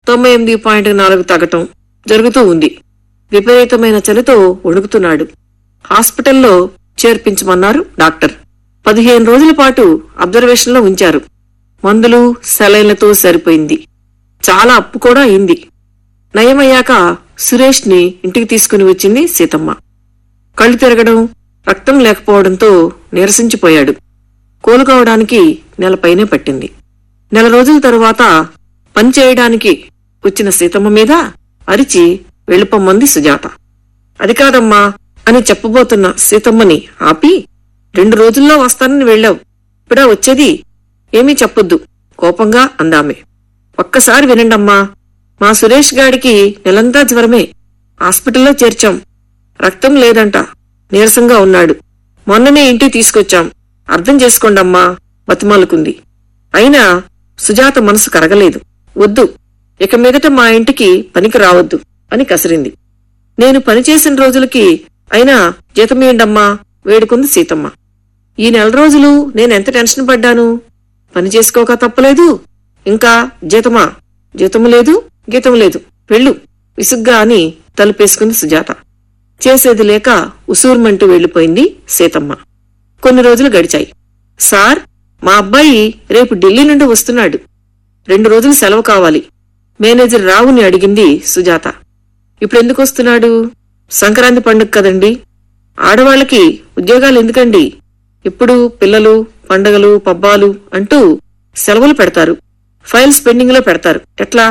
తొంభై ఎనిమిది పాయింట్ నాలుగు తగ్గటం జరుగుతూ ఉంది విపరీతమైన చలితో వణుకుతున్నాడు హాస్పిటల్లో చేర్పించమన్నారు డాక్టర్ పదిహేను రోజుల పాటు అబ్జర్వేషన్లో ఉంచారు మందులు సెలైన్లతో సరిపోయింది చాలా అప్పు కూడా అయింది నయమయ్యాక సురేష్ ని ఇంటికి తీసుకుని వచ్చింది సీతమ్మ కళ్ళు తిరగడం రక్తం లేకపోవడంతో నీరసించిపోయాడు కోలుకోవడానికి నెలపైనే పట్టింది నెల రోజుల తరువాత పని చేయడానికి వచ్చిన సీతమ్మ మీద అరిచి వెళ్ళిపోమ్మంది సుజాత అది కాదమ్మా అని చెప్పబోతున్న సీతమ్మని ఆపి రెండు రోజుల్లో వస్తానని వెళ్ళావు ఇప్పుడా వచ్చేది ఏమీ చెప్పొద్దు కోపంగా అందామె ఒక్కసారి వినండమ్మా మా సురేష్ గాడికి నెలంతా జ్వరమే హాస్పిటల్లో చేర్చాం రక్తం లేదంట నీరసంగా ఉన్నాడు మొన్ననే ఇంటికి తీసుకొచ్చాం అర్థం చేసుకోండమ్మా బతిమాలుకుంది అయినా సుజాత మనసు కరగలేదు వద్దు ఇక మీదట మా ఇంటికి పనికి రావద్దు అని కసిరింది నేను పనిచేసిన రోజులకి అయినా జీతమేయండమ్మా వేడుకుంది సీతమ్మ ఈ నెల రోజులు నేనెంత టెన్షన్ పడ్డాను పని చేసుకోక తప్పలేదు ఇంకా జీతమా జీతము లేదు గీతం లేదు వెళ్ళు విసుగ్గా అని తలుపేసుకుంది సుజాత చేసేది లేక ఉసూర్మంటూ వెళ్లిపోయింది సీతమ్మ కొన్ని రోజులు గడిచాయి సార్ మా అబ్బాయి రేపు ఢిల్లీ నుండి వస్తున్నాడు రెండు రోజులు సెలవు కావాలి మేనేజర్ రావుని అడిగింది సుజాత ఇప్పుడెందుకు వస్తున్నాడు సంక్రాంతి పండుగ కదండి ఆడవాళ్ళకి ఉద్యోగాలు ఎందుకండి ఇప్పుడు పిల్లలు పండగలు పబ్బాలు అంటూ సెలవులు పెడతారు ఫైల్స్ పెండింగ్ లో పెడతారు ఎట్లా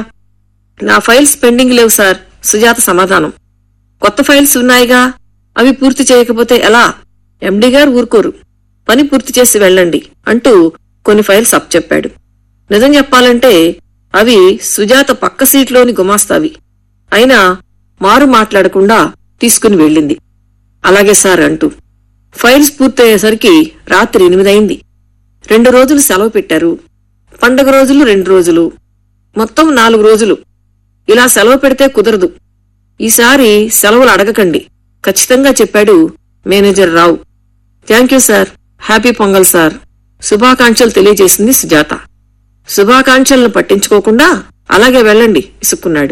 నా ఫైల్స్ పెండింగ్ లేవు సార్ సుజాత సమాధానం కొత్త ఫైల్స్ ఉన్నాయిగా అవి పూర్తి చేయకపోతే ఎలా ఎండీ గారు ఊరుకోరు పని పూర్తి చేసి వెళ్ళండి అంటూ కొన్ని ఫైల్స్ అప్పచెప్పాడు నిజం చెప్పాలంటే అవి సుజాత పక్క సీట్లోని గుమాస్తావి అయినా మారు మాట్లాడకుండా తీసుకుని వెళ్ళింది అలాగే సార్ అంటూ ఫైల్స్ పూర్తయ్యేసరికి రాత్రి ఎనిమిదైంది రెండు రోజులు సెలవు పెట్టారు పండగ రోజులు రెండు రోజులు మొత్తం నాలుగు రోజులు ఇలా సెలవు పెడితే కుదరదు ఈసారి సెలవులు అడగకండి ఖచ్చితంగా చెప్పాడు manager Rao thank you sir happy Pongal sir శుభాకాంక్షలు తెలియజేసింది సుజాత శుభాకాంక్షలను పట్టించుకోకుండా అలాగే వెళ్ళండి ఇసుక్కున్నాడు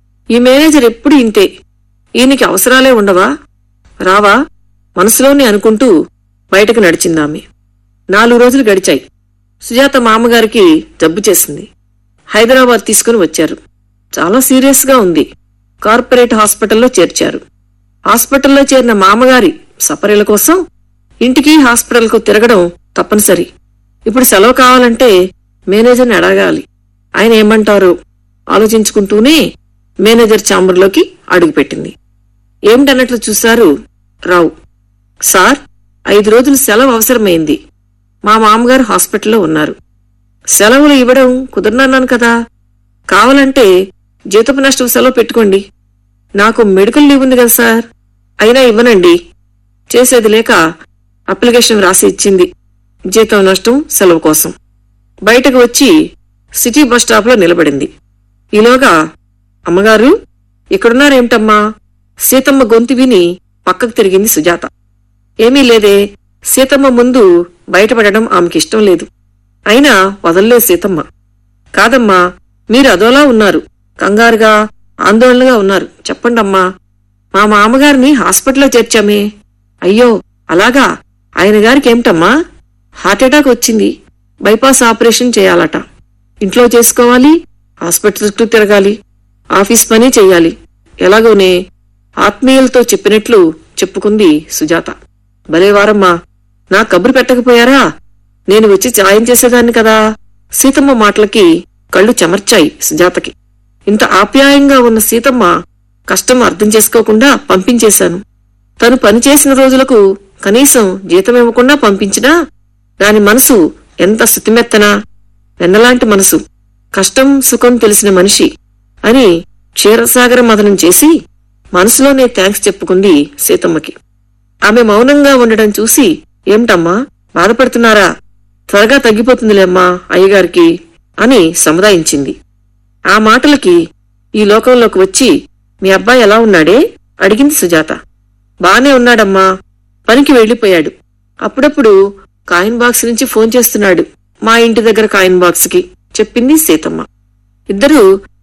ఈ మేనేజర్ ఎప్పుడు ఇంతే ఈయనకి అవసరాలే ఉండవా రావా మనసులోనే అనుకుంటూ బయటకు నడిచిందామె నాలుగు రోజులు గడిచాయి సుజాత మామగారికి జబ్బు చేసింది హైదరాబాద్ తీసుకుని వచ్చారు చాలా సీరియస్గా ఉంది కార్పొరేట్ హాస్పిటల్లో చేర్చారు హాస్పిటల్లో చేరిన మామగారి సపర్యల కోసం ఇంటికి హాస్పిటల్కు తిరగడం తప్పనిసరి ఇప్పుడు సెలవు కావాలంటే మేనేజర్ని అడగాలి ఆయన ఏమంటారో ఆలోచించుకుంటూనే మేనేజర్ ఛాంబర్లోకి అడుగుపెట్టింది ఏమిటన్నట్లు చూశారు రావు సార్ ఐదు రోజులు సెలవు అవసరమైంది మా మామగారు హాస్పిటల్లో ఉన్నారు సెలవులు ఇవ్వడం కుదరనన్నాను కదా కావాలంటే జీతపు నష్టం సెలవు పెట్టుకోండి నాకు మెడికల్ లీవ్ ఉంది కదా సార్ అయినా ఇవ్వనండి చేసేది లేక అప్లికేషన్ రాసి ఇచ్చింది జీతం నష్టం సెలవు కోసం బయటకు వచ్చి సిటీ బస్ స్టాప్ లో నిలబడింది ఈలోగా అమ్మగారు ఇక్కడున్నారేమిటమ్మా సీతమ్మ గొంతు విని పక్కకు తిరిగింది సుజాత ఏమీ లేదే సీతమ్మ ముందు బయటపడడం ఆమెకిష్టం లేదు అయినా వదల్లే సీతమ్మ కాదమ్మా మీరు అదోలా ఉన్నారు కంగారుగా ఆందోళనగా ఉన్నారు చెప్పండమ్మా మా మామగారిని హాస్పిటల్లో చేర్చామే అయ్యో అలాగా ఆయన గారికి ఏమిటమ్మా హార్ట్అటాక్ వచ్చింది బైపాస్ ఆపరేషన్ చేయాలట ఇంట్లో చేసుకోవాలి హాస్పిటల్ చుట్టూ తిరగాలి ఆఫీస్ పని చెయ్యాలి ఎలాగోనే ఆత్మీయులతో చెప్పినట్లు చెప్పుకుంది సుజాత భలేవారమ్మా నా కబురు పెట్టకపోయారా నేను వచ్చి సాయం చేసేదాన్ని కదా సీతమ్మ మాటలకి కళ్ళు చెమర్చాయి సుజాతకి ఇంత ఆప్యాయంగా ఉన్న సీతమ్మ కష్టం అర్థం చేసుకోకుండా పంపించేశాను తను పనిచేసిన రోజులకు కనీసం జీతమివ్వకుండా పంపించినా దాని మనసు ఎంత శుతిమెత్తనా వెన్నలాంటి మనసు కష్టం సుఖం తెలిసిన మనిషి అని క్షీరసాగర మదనం చేసి మనసులోనే థ్యాంక్స్ చెప్పుకుంది సీతమ్మకి ఆమె మౌనంగా ఉండడం చూసి ఏమిటమ్మా బాధపడుతున్నారా త్వరగా తగ్గిపోతుందిలేమ్మా అయ్యగారికి అని సముదాయించింది ఆ మాటలకి ఈ లోకంలోకి వచ్చి మీ అబ్బాయి ఎలా ఉన్నాడే అడిగింది సుజాత బానే ఉన్నాడమ్మా పనికి వెళ్లిపోయాడు అప్పుడప్పుడు కాయిన్ బాక్స్ నుంచి ఫోన్ చేస్తున్నాడు మా ఇంటి దగ్గర కాయిన్ బాక్స్ కి చెప్పింది సీతమ్మ ఇద్దరూ